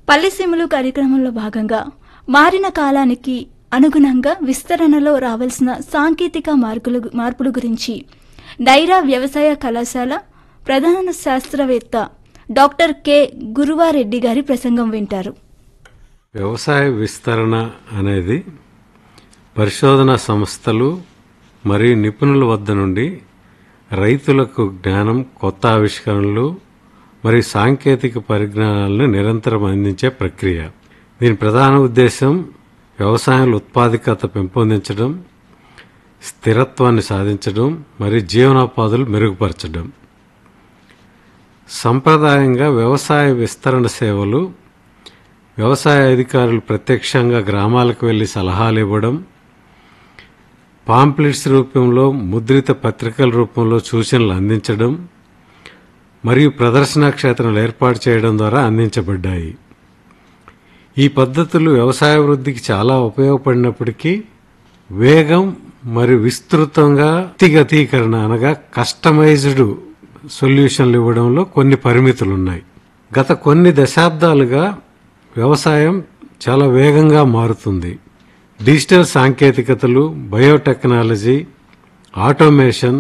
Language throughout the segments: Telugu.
పల్లెసీమలు కార్యక్రమంలో భాగంగా మారిన కాలానికి అనుగుణంగా విస్తరణలో రావాల్సిన సాంకేతిక మార్పులు మార్పుల గురించి డైరా వ్యవసాయ కళాశాల ప్రధాన శాస్త్రవేత్త డాక్టర్ కె గురువారెడ్డి గారి ప్రసంగం వింటారు వ్యవసాయ విస్తరణ అనేది పరిశోధనా సంస్థలు మరియు నిపుణుల వద్ద నుండి రైతులకు జ్ఞానం కొత్త ఆవిష్కరణలు మరియు సాంకేతిక పరిజ్ఞానాలను నిరంతరం అందించే ప్రక్రియ దీని ప్రధాన ఉద్దేశం వ్యవసాయంలో ఉత్పాదకత పెంపొందించడం స్థిరత్వాన్ని సాధించడం మరియు జీవనోపాధులు మెరుగుపరచడం సంప్రదాయంగా వ్యవసాయ విస్తరణ సేవలు వ్యవసాయ అధికారులు ప్రత్యక్షంగా గ్రామాలకు వెళ్లి సలహాలు ఇవ్వడం పాంప్లెట్స్ రూపంలో ముద్రిత పత్రికల రూపంలో సూచనలు అందించడం మరియు ప్రదర్శనా క్షేత్రాలు ఏర్పాటు చేయడం ద్వారా అందించబడ్డాయి ఈ పద్ధతులు వ్యవసాయ వృద్ధికి చాలా ఉపయోగపడినప్పటికీ వేగం మరియు విస్తృతంగా వ్యక్తిగతీకరణ అనగా కస్టమైజ్డ్ సొల్యూషన్లు ఇవ్వడంలో కొన్ని పరిమితులు ఉన్నాయి గత కొన్ని దశాబ్దాలుగా వ్యవసాయం చాలా వేగంగా మారుతుంది డిజిటల్ సాంకేతికతలు బయోటెక్నాలజీ ఆటోమేషన్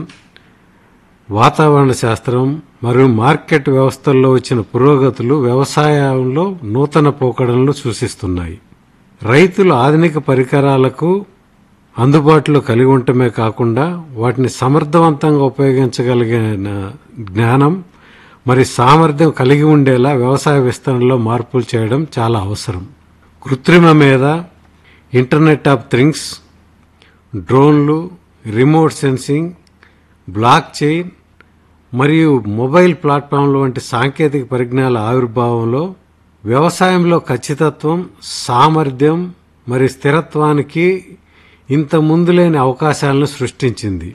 వాతావరణ శాస్త్రం మరియు మార్కెట్ వ్యవస్థల్లో వచ్చిన పురోగతులు వ్యవసాయంలో నూతన పోకడలను సూచిస్తున్నాయి రైతులు ఆధునిక పరికరాలకు అందుబాటులో కలిగి ఉండటమే కాకుండా వాటిని సమర్థవంతంగా ఉపయోగించగలిగిన జ్ఞానం మరి సామర్థ్యం కలిగి ఉండేలా వ్యవసాయ విస్తరణలో మార్పులు చేయడం చాలా అవసరం కృత్రిమ మీద ఇంటర్నెట్ ఆఫ్ థింగ్స్ డ్రోన్లు రిమోట్ సెన్సింగ్ బ్లాక్ చైన్ మరియు మొబైల్ ప్లాట్ఫామ్ల వంటి సాంకేతిక పరిజ్ఞానాల ఆవిర్భావంలో వ్యవసాయంలో ఖచ్చితత్వం సామర్థ్యం మరియు స్థిరత్వానికి ఇంత ముందు లేని అవకాశాలను సృష్టించింది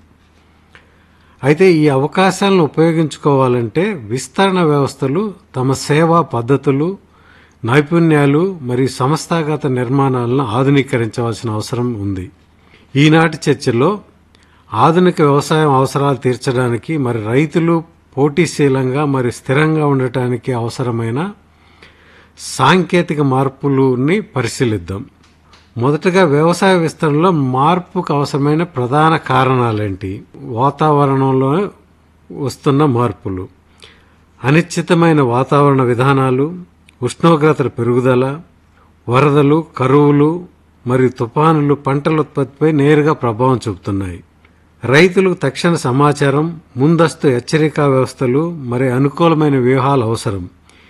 అయితే ఈ అవకాశాలను ఉపయోగించుకోవాలంటే విస్తరణ వ్యవస్థలు తమ సేవా పద్ధతులు నైపుణ్యాలు మరియు సంస్థాగత నిర్మాణాలను ఆధునీకరించవలసిన అవసరం ఉంది ఈనాటి చర్చలో ఆధునిక వ్యవసాయం అవసరాలు తీర్చడానికి మరి రైతులు పోటీశీలంగా మరియు స్థిరంగా ఉండటానికి అవసరమైన సాంకేతిక మార్పులని పరిశీలిద్దాం మొదటగా వ్యవసాయ విస్తరణలో మార్పుకు అవసరమైన ప్రధాన కారణాలేంటి వాతావరణంలో వస్తున్న మార్పులు అనిశ్చితమైన వాతావరణ విధానాలు ఉష్ణోగ్రతల పెరుగుదల వరదలు కరువులు మరియు తుఫానులు పంటల ఉత్పత్తిపై నేరుగా ప్రభావం చూపుతున్నాయి రైతులకు తక్షణ సమాచారం ముందస్తు హెచ్చరికా వ్యవస్థలు మరియు అనుకూలమైన వ్యూహాలు అవసరం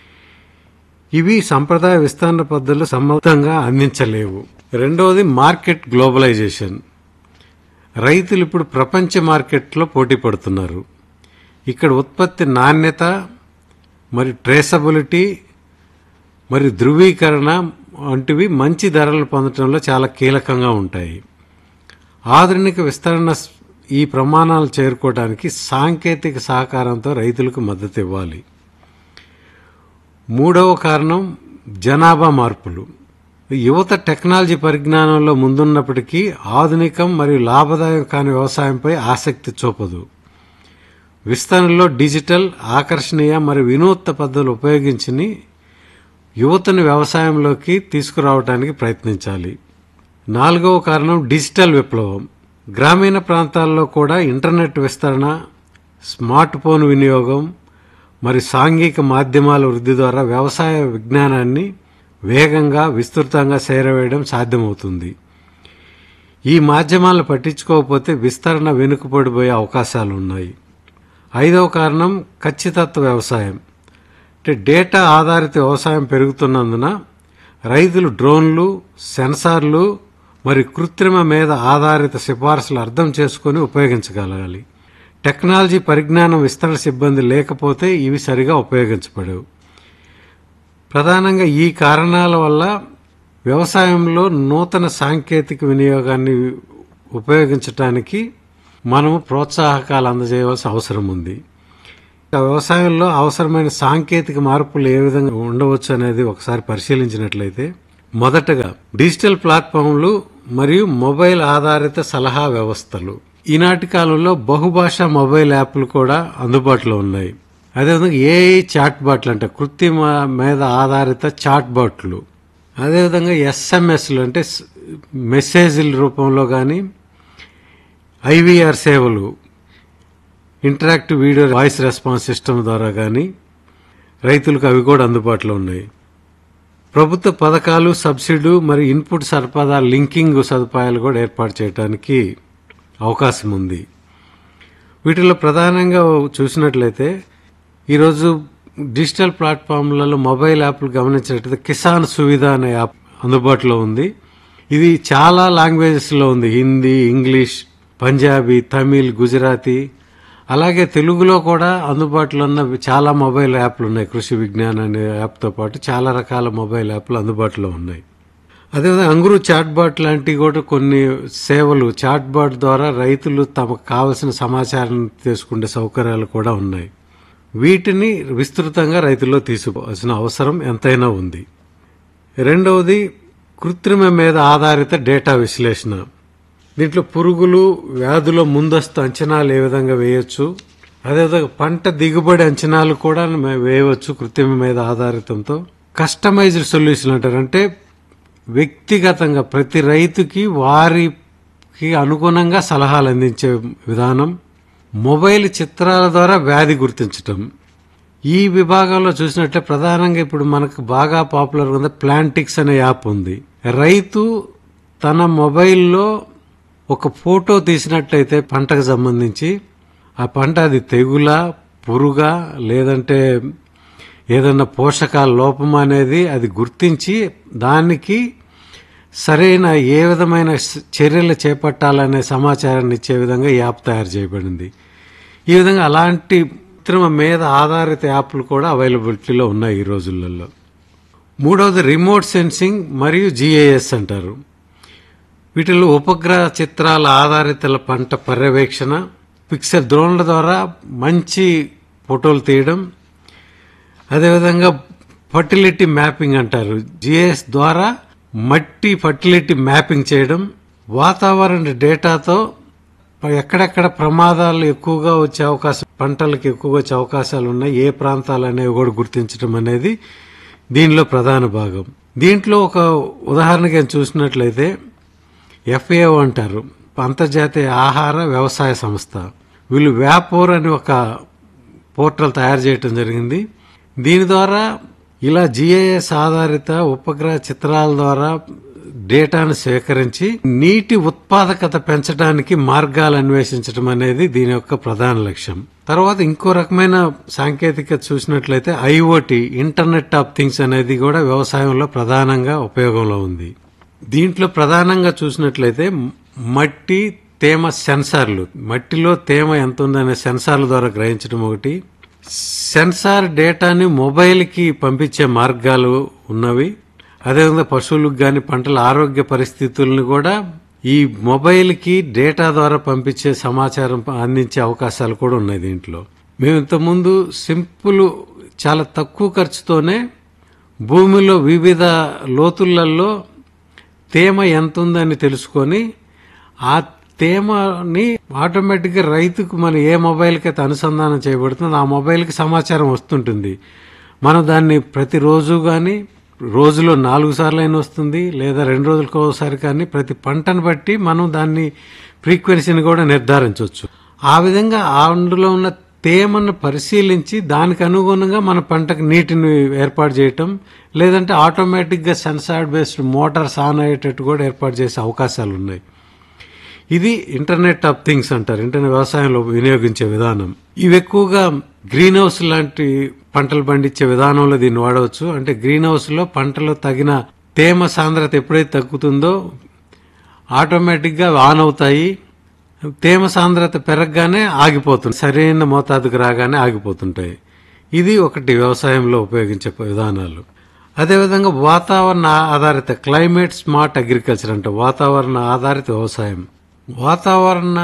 ఇవి సంప్రదాయ విస్తరణ పద్ధతులు సమర్థంగా అందించలేవు రెండవది మార్కెట్ గ్లోబలైజేషన్ రైతులు ఇప్పుడు ప్రపంచ మార్కెట్లో పోటీ పడుతున్నారు ఇక్కడ ఉత్పత్తి నాణ్యత మరి ట్రేసబిలిటీ మరియు ధృవీకరణ వంటివి మంచి ధరలు పొందడంలో చాలా కీలకంగా ఉంటాయి ఆధునిక విస్తరణ ఈ ప్రమాణాలు చేరుకోవడానికి సాంకేతిక సహకారంతో రైతులకు మద్దతు ఇవ్వాలి మూడవ కారణం జనాభా మార్పులు యువత టెక్నాలజీ పరిజ్ఞానంలో ముందున్నప్పటికీ ఆధునికం మరియు లాభదాయకం కాని వ్యవసాయంపై ఆసక్తి చూపదు విస్తరణలో డిజిటల్ ఆకర్షణీయ మరియు వినూత్న పద్ధతులు ఉపయోగించి యువతను వ్యవసాయంలోకి తీసుకురావడానికి ప్రయత్నించాలి నాలుగవ కారణం డిజిటల్ విప్లవం గ్రామీణ ప్రాంతాల్లో కూడా ఇంటర్నెట్ విస్తరణ స్మార్ట్ ఫోన్ వినియోగం మరి సాంఘిక మాధ్యమాల వృద్ధి ద్వారా వ్యవసాయ విజ్ఞానాన్ని వేగంగా విస్తృతంగా చేరవేయడం సాధ్యమవుతుంది ఈ మాధ్యమాలను పట్టించుకోకపోతే విస్తరణ వెనుకబడిపోయే అవకాశాలు ఉన్నాయి ఐదవ కారణం ఖచ్చితత్వ వ్యవసాయం అంటే డేటా ఆధారిత వ్యవసాయం పెరుగుతున్నందున రైతులు డ్రోన్లు సెన్సార్లు మరి కృత్రిమ మీద ఆధారిత సిఫార్సులు అర్థం చేసుకుని ఉపయోగించగలగాలి టెక్నాలజీ పరిజ్ఞానం విస్తరణ సిబ్బంది లేకపోతే ఇవి సరిగా ఉపయోగించబడవు ప్రధానంగా ఈ కారణాల వల్ల వ్యవసాయంలో నూతన సాంకేతిక వినియోగాన్ని ఉపయోగించడానికి మనము ప్రోత్సాహకాలు అందజేయవలసిన అవసరం ఉంది వ్యవసాయంలో అవసరమైన సాంకేతిక మార్పులు ఏ విధంగా ఉండవచ్చు అనేది ఒకసారి పరిశీలించినట్లయితే మొదటగా డిజిటల్ ప్లాట్ఫామ్లు మరియు మొబైల్ ఆధారిత సలహా వ్యవస్థలు ఈనాటి కాలంలో బహుభాషా మొబైల్ యాప్లు కూడా అందుబాటులో ఉన్నాయి అదేవిధంగా ఏఐ చాట్ బాట్లు అంటే కృత్రిమ మీద ఆధారిత చాట్ బాట్లు అదేవిధంగా ఎస్ఎంఎస్లు అంటే స్- మెసేజ్ల రూపంలో కానీ ఐవీఆర్ సేవలు interactive video voice response system ద్వారా కానీ రైతులకు అవి కూడా అందుబాటులో ఉన్నాయి ప్రభుత్వ పథకాలు సబ్సిడీ మరి ఇన్పుట్ సరఫరా లింకింగ్ సదుపాయాలు కూడా ఏర్పాటు చేయడానికి అవకాశం ఉంది వీటిలో ప్రధానంగా చూసినట్లయితే ఈరోజు డిజిటల్ ప్లాట్ఫామ్లలో మొబైల్ యాప్లు గమనించినట్లయితే కిసాన్ సువిధ అనే యాప్ అందుబాటులో ఉంది ఇది చాలా లాంగ్వేజెస్లో ఉంది హిందీ ఇంగ్లీష్ పంజాబీ తమిళ్ గుజరాతీ అలాగే తెలుగులో కూడా అందుబాటులో ఉన్న చాలా మొబైల్ యాప్లు ఉన్నాయి కృషి విజ్ఞాన్ అనే యాప్తో పాటు చాలా రకాల మొబైల్ యాప్లు అందుబాటులో ఉన్నాయి అదేవిధంగా అంగురు చాట్బాట్ లాంటి కూడా కొన్ని సేవలు చాట్బాట్ ద్వారా రైతులు తమకు కావలసిన సమాచారం తీసుకునే సౌకర్యాలు కూడా ఉన్నాయి వీటిని విస్తృతంగా రైతుల్లో తీసుకోవాల్సిన అవసరం ఎంతైనా ఉంది రెండవది కృత్రిమ మీద ఆధారిత డేటా విశ్లేషణ దీంట్లో పురుగులు వ్యాధుల ముందస్తు అంచనాలు ఏ విధంగా వేయొచ్చు అదేవిధంగా పంట దిగుబడి అంచనాలు కూడా మే- వేయవచ్చు కృత్రిమ మీద ఆధారితంతో కస్టమైజ్డ్ సొల్యూషన్ అంటారు అంటే వ్యక్తిగతంగా ప్రతి రైతుకి వారికి అనుగుణంగా సలహాలు అందించే విధానం మొబైల్ చిత్రాల ద్వారా వ్యాధి గుర్తించటం ఈ విభాగంలో చూసినట్లే ప్రధానంగా ఇప్పుడు మనకు బాగా పాపులర్ ఉంది ప్లాంటిక్స్ అనే యాప్ ఉంది రైతు తన మొబైల్లో ఒక ఫోటో తీసినట్లయితే పంటకు సంబంధించి ఆ పంట అది తెగుల పురుగా లేదంటే ఏదన్నా పోషకాల లోపం అనేది అది గుర్తించి దానికి సరైన ఏ విధమైన స- చర్యలు చేపట్టాలనే సమాచారాన్ని ఇచ్చే విధంగా ఈ యాప్ తయారు చేయబడింది ఈ విధంగా అలాంటి కృత్రిమ మీద ఆధారిత యాప్లు కూడా అవైలబిలిటీలో ఉన్నాయి ఈ రోజులలో మూడవది రిమోట్ సెన్సింగ్ మరియు జిఐఎస్ అంటారు వీటిలో ఉపగ్రహ చిత్రాల ఆధారిత పంట పర్యవేక్షణ పిక్సెల్ డ్రోన్ల ద్వారా మంచి ఫోటోలు తీయడం అదేవిధంగా ఫర్టిలిటీ మ్యాపింగ్ అంటారు జిఎస్ ద్వారా మట్టి ఫర్టిలిటీ మ్యాపింగ్ చేయడం వాతావరణ డేటాతో ఎక్కడెక్కడ ప్రమాదాలు ఎక్కువగా వచ్చే అవకాశం పంటలకు ఎక్కువగా వచ్చే అవకాశాలు ఉన్నాయి ఏ ప్రాంతాలు అనేవి కూడా గుర్తించడం అనేది దీనిలో ప్రధాన భాగం దీంట్లో ఒక ఉదాహరణగా చూసినట్లయితే ఎఫ్ఏఓ అంటారు అంతర్జాతీయ ఆహార వ్యవసాయ సంస్థ వీళ్ళు వ్యాపోర్ అని ఒక పోర్టల్ తయారు చేయటం జరిగింది దీని ద్వారా ఇలా జిఐఎస్ ఆధారిత ఉపగ్రహ చిత్రాల ద్వారా డేటాను సేకరించి నీటి ఉత్పాదకత పెంచడానికి మార్గాలు అన్వేషించడం అనేది దీని యొక్క ప్రధాన లక్ష్యం తర్వాత ఇంకో రకమైన సాంకేతికత చూసినట్లయితే ఐఓటి ఇంటర్నెట్ ఆఫ్ థింగ్స్ అనేది కూడా వ్యవసాయంలో ప్రధానంగా ఉపయోగంలో ఉంది దీంట్లో ప్రధానంగా చూసినట్లయితే మట్టి తేమ సెన్సార్లు మట్టిలో తేమ ఎంత ఉందనే సెన్సార్ల ద్వారా గ్రహించడం ఒకటి సెన్సార్ డేటాని మొబైల్కి పంపించే మార్గాలు ఉన్నవి అదేవిధంగా పశువులకు గాని పంటల ఆరోగ్య పరిస్థితులను కూడా ఈ మొబైల్కి డేటా ద్వారా పంపించే సమాచారం అందించే అవకాశాలు కూడా ఉన్నాయి దీంట్లో మేము ఇంతకుముందు సింపుల్ చాలా తక్కువ ఖర్చుతోనే భూమిలో వివిధ లోతులలో తేమ ఎంత ఉందని తెలుసుకొని ఆ తేమని ఆటోమేటిక్గా రైతుకు మన ఏ మొబైల్కి అయితే అనుసంధానం చేయబడుతుందో ఆ మొబైల్కి సమాచారం వస్తుంటుంది మనం దాన్ని ప్రతిరోజు కానీ రోజులో నాలుగు సార్లు అయినా వస్తుంది లేదా రెండు రోజులకు ఒకసారి కానీ ప్రతి పంటను బట్టి మనం దాన్ని ఫ్రీక్వెన్సీని కూడా నిర్ధారించవచ్చు ఆ విధంగా అందులో ఉన్న తేమను పరిశీలించి దానికి అనుగుణంగా మన పంటకు నీటిని ఏర్పాటు చేయటం లేదంటే ఆటోమేటిక్గా సెన్సార్ బేస్డ్ మోటార్స్ ఆన్ అయ్యేటట్టు కూడా ఏర్పాటు చేసే అవకాశాలు ఉన్నాయి ఇది ఇంటర్నెట్ ఆఫ్ థింగ్స్ అంటారు ఇంటర్నెట్ వ్యవసాయంలో వినియోగించే విధానం ఇవి ఎక్కువగా గ్రీన్ హౌస్ లాంటి పంటలు పండించే విధానంలో దీన్ని వాడవచ్చు అంటే గ్రీన్ హౌస్ లో పంటలో తగిన తేమ సాంద్రత ఎప్పుడైతే తగ్గుతుందో ఆటోమేటిక్ గా ఆన్ అవుతాయి తేమ సాంద్రత పెరగగానే ఆగిపోతుంది సరైన మోతాదుకు రాగానే ఆగిపోతుంటాయి ఇది ఒకటి వ్యవసాయంలో ఉపయోగించే విధానాలు అదేవిధంగా వాతావరణ ఆధారిత క్లైమేట్ స్మార్ట్ అగ్రికల్చర్ అంటే వాతావరణ ఆధారిత వ్యవసాయం వాతావరణ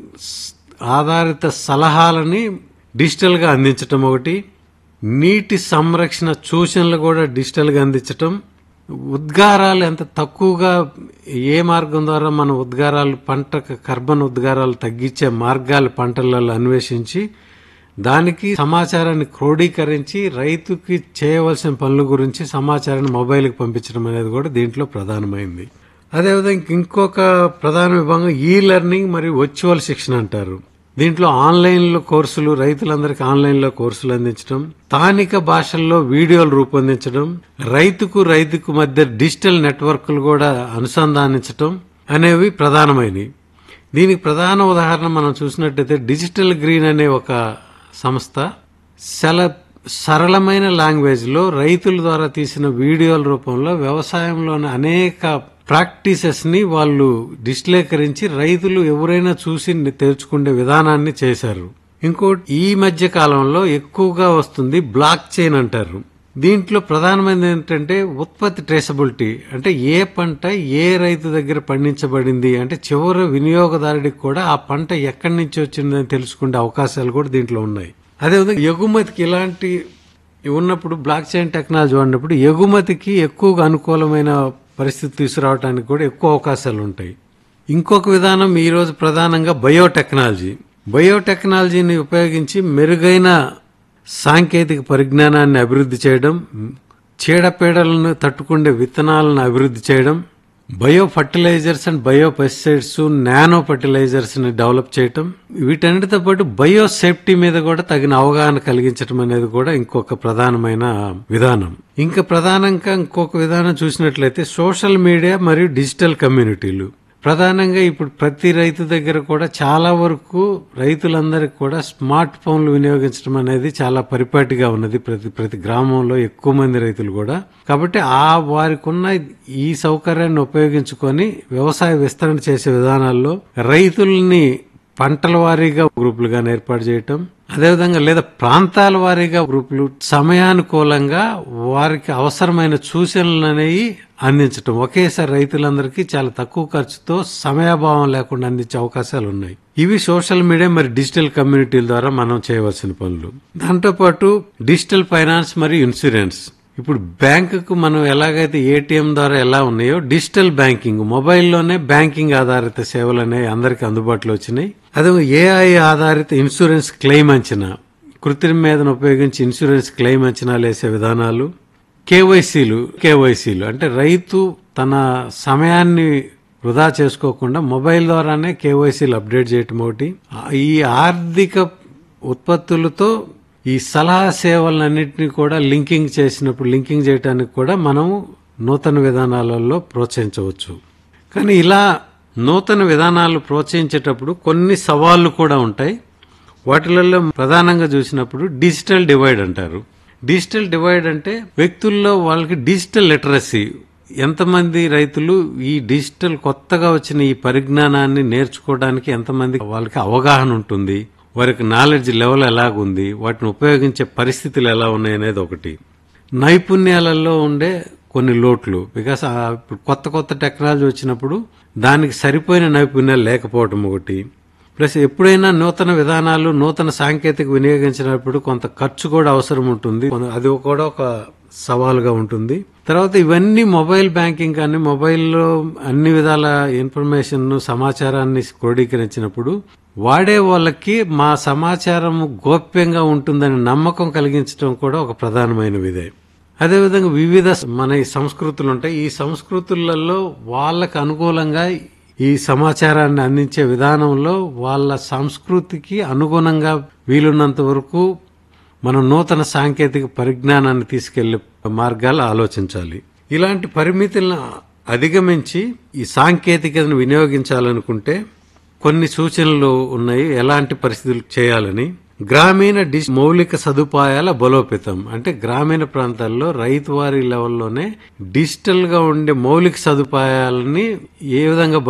ఆధారిత సలహాలని డిజిటల్గా అందించటం ఒకటి నీటి సంరక్షణ సూచనలు కూడా డిజిటల్గా అందించటం ఉద్గారాలు ఎంత తక్కువగా ఏ మార్గం ద్వారా మన ఉద్గారాలు పంట కర్బన ఉద్గారాలు తగ్గించే మార్గాలు పంటలలో అన్వేషించి దానికి సమాచారాన్ని క్రోడీకరించి రైతుకి చేయవలసిన పనుల గురించి సమాచారాన్ని మొబైల్కి పంపించడం అనేది కూడా దీంట్లో ప్రధానమైంది అదేవిధంగా ఇంకొక ప్రధాన విభాగం ఈ లెర్నింగ్ మరియు వర్చువల్ శిక్షణ అంటారు దీంట్లో ఆన్లైన్లో కోర్సులు రైతులందరికీ ఆన్లైన్లో కోర్సులు అందించడం స్థానిక భాషల్లో వీడియోలు రూపొందించడం రైతుకు రైతుకు మధ్య డిజిటల్ నెట్వర్క్లు కూడా అనుసంధానించడం అనేవి ప్రధానమైనవి దీనికి ప్రధాన ఉదాహరణ మనం చూసినట్టయితే డిజిటల్ గ్రీన్ అనే ఒక సంస్థ చాలా సరళమైన లాంగ్వేజ్ లో రైతుల ద్వారా తీసిన వీడియోల రూపంలో వ్యవసాయంలోని అనేక ప్రాక్టీసెస్ ని వాళ్ళు డిస్లేకరించి రైతులు ఎవరైనా చూసి తెరుచుకునే విధానాన్ని చేశారు ఇంకోటి ఈ మధ్య కాలంలో ఎక్కువగా వస్తుంది బ్లాక్ చైన్ అంటారు దీంట్లో ప్రధానమైనది ఏంటంటే ఉత్పత్తి ట్రేసబిలిటీ అంటే ఏ పంట ఏ రైతు దగ్గర పండించబడింది అంటే చివరి వినియోగదారుడికి కూడా ఆ పంట ఎక్కడి నుంచి వచ్చిందని తెలుసుకునే అవకాశాలు కూడా దీంట్లో ఉన్నాయి అదేవిధంగా ఎగుమతికి ఇలాంటి ఉన్నప్పుడు బ్లాక్ చైన్ టెక్నాలజీ వాడినప్పుడు ఎగుమతికి ఎక్కువగా అనుకూలమైన పరిస్థితి తీసుకురావడానికి కూడా ఎక్కువ అవకాశాలు ఉంటాయి ఇంకొక విధానం ఈ రోజు ప్రధానంగా బయోటెక్నాలజీ బయోటెక్నాలజీని ఉపయోగించి మెరుగైన సాంకేతిక పరిజ్ఞానాన్ని అభివృద్ధి చేయడం చీడపీడలను తట్టుకునే విత్తనాలను అభివృద్ధి చేయడం bio fertilisers and bio pesticides nano fertilisers ని డెవలప్ చేయటం వీటన్నిటితో పాటు బయో సేఫ్టీ మీద కూడా తగిన అవగాహన కలిగించడం అనేది కూడా ఇంకొక ప్రధానమైన విధానం ఇంకా ప్రధానంగా ఇంకొక విధానం చూసినట్లయితే సోషల్ మీడియా మరియు డిజిటల్ కమ్యూనిటీలు ప్రధానంగా ఇప్పుడు ప్రతి రైతు దగ్గర కూడా చాలా వరకు రైతులందరికీ కూడా స్మార్ట్ ఫోన్లు వినియోగించడం అనేది చాలా పరిపాటిగా ఉన్నది ప్రతి ప్రతి గ్రామంలో ఎక్కువ మంది రైతులు కూడా కాబట్టి ఆ వారికి ఉన్న ఈ సౌకర్యాన్ని ఉపయోగించుకొని వ్యవసాయ విస్తరణ చేసే విధానాల్లో రైతుల్ని పంటల వారీగా గ్రూపులుగా ఏర్పాటు చేయటం అదేవిధంగా లేదా ప్రాంతాల వారీగా గ్రూపులు సమయానుకూలంగా వారికి అవసరమైన సూచనలు అనేవి అందించటం ఒకేసారి రైతులందరికీ చాలా తక్కువ ఖర్చుతో సమయాభావం లేకుండా అందించే అవకాశాలు ఉన్నాయి ఇవి సోషల్ మీడియా మరి డిజిటల్ కమ్యూనిటీల ద్వారా మనం చేయవలసిన పనులు దాంతోపాటు డిజిటల్ ఫైనాన్స్ మరియు ఇన్సూరెన్స్ ఇప్పుడు బ్యాంకుకు మనం ఎలాగైతే ఏటీఎం ద్వారా ఎలా ఉన్నాయో డిజిటల్ బ్యాంకింగ్ మొబైల్లోనే బ్యాంకింగ్ ఆధారిత సేవలు అనేవి అందరికీ అందుబాటులో వచ్చినాయి అదే ఏఐ ఆధారిత ఇన్సూరెన్స్ క్లెయిమ్ అంచనా కృత్రిమ మీదను ఉపయోగించి ఇన్సూరెన్స్ క్లెయిమ్ అంచనాలు వేసే విధానాలు కేవైసీలు కేవైసీలు అంటే రైతు తన సమయాన్ని వృధా చేసుకోకుండా మొబైల్ ద్వారానే కేవైసీలు అప్డేట్ చేయటం ఒకటి ఈ ఆర్థిక ఉత్పత్తులతో ఈ సలహా సేవలన్నింటినీ కూడా లింకింగ్ చేసినప్పుడు లింకింగ్ చేయడానికి కూడా మనం నూతన విధానాలలో ప్రోత్సహించవచ్చు కానీ ఇలా నూతన విధానాలు ప్రోత్సహించేటప్పుడు కొన్ని సవాళ్లు కూడా ఉంటాయి వాటిలలో ప్రధానంగా చూసినప్పుడు డిజిటల్ డివైడ్ అంటారు డిజిటల్ డివైడ్ అంటే వ్యక్తుల్లో వాళ్ళకి డిజిటల్ లిటరసీ ఎంతమంది రైతులు ఈ డిజిటల్ కొత్తగా వచ్చిన ఈ పరిజ్ఞానాన్ని నేర్చుకోవడానికి ఎంతమంది వాళ్ళకి అవగాహన ఉంటుంది వారికి నాలెడ్జ్ లెవెల్ ఎలాగుంది వాటిని ఉపయోగించే పరిస్థితులు ఎలా ఉన్నాయి అనేది ఒకటి నైపుణ్యాలలో ఉండే కొన్ని లోట్లు బికాస్ కొత్త కొత్త టెక్నాలజీ వచ్చినప్పుడు దానికి సరిపోయిన నైపుణ్యాలు లేకపోవడం ఒకటి ప్లస్ ఎప్పుడైనా నూతన విధానాలు నూతన సాంకేతిక వినియోగించినప్పుడు కొంత ఖర్చు కూడా అవసరం ఉంటుంది అది కూడా ఒక సవాలుగా ఉంటుంది తర్వాత ఇవన్నీ మొబైల్ బ్యాంకింగ్ కానీ మొబైల్లో అన్ని విధాల ఇన్ఫర్మేషన్ సమాచారాన్ని క్రోడీకరించినప్పుడు వాడే వాళ్ళకి మా సమాచారం గోప్యంగా ఉంటుందని నమ్మకం కలిగించడం కూడా ఒక ప్రధానమైన విదే అదేవిధంగా వివిధ మన ఈ సంస్కృతులు ఉంటాయి ఈ సంస్కృతులలో వాళ్ళకు అనుకూలంగా ఈ సమాచారాన్ని అందించే విధానంలో వాళ్ళ సంస్కృతికి అనుగుణంగా వీలున్నంత వరకు మనం నూతన సాంకేతిక పరిజ్ఞానాన్ని తీసుకెళ్లే మార్గాలు ఆలోచించాలి ఇలాంటి పరిమితులను అధిగమించి ఈ సాంకేతికతను వినియోగించాలనుకుంటే కొన్ని సూచనలు ఉన్నాయి ఎలాంటి పరిస్థితులు చేయాలని గ్రామీణ డిస్ మౌలిక సదుపాయాల బలోపేతం అంటే గ్రామీణ ప్రాంతాల్లో రైతువారి లెవెల్లోనే డిజిటల్ గా ఉండే మౌలిక సదుపాయాలని ఏ విధంగా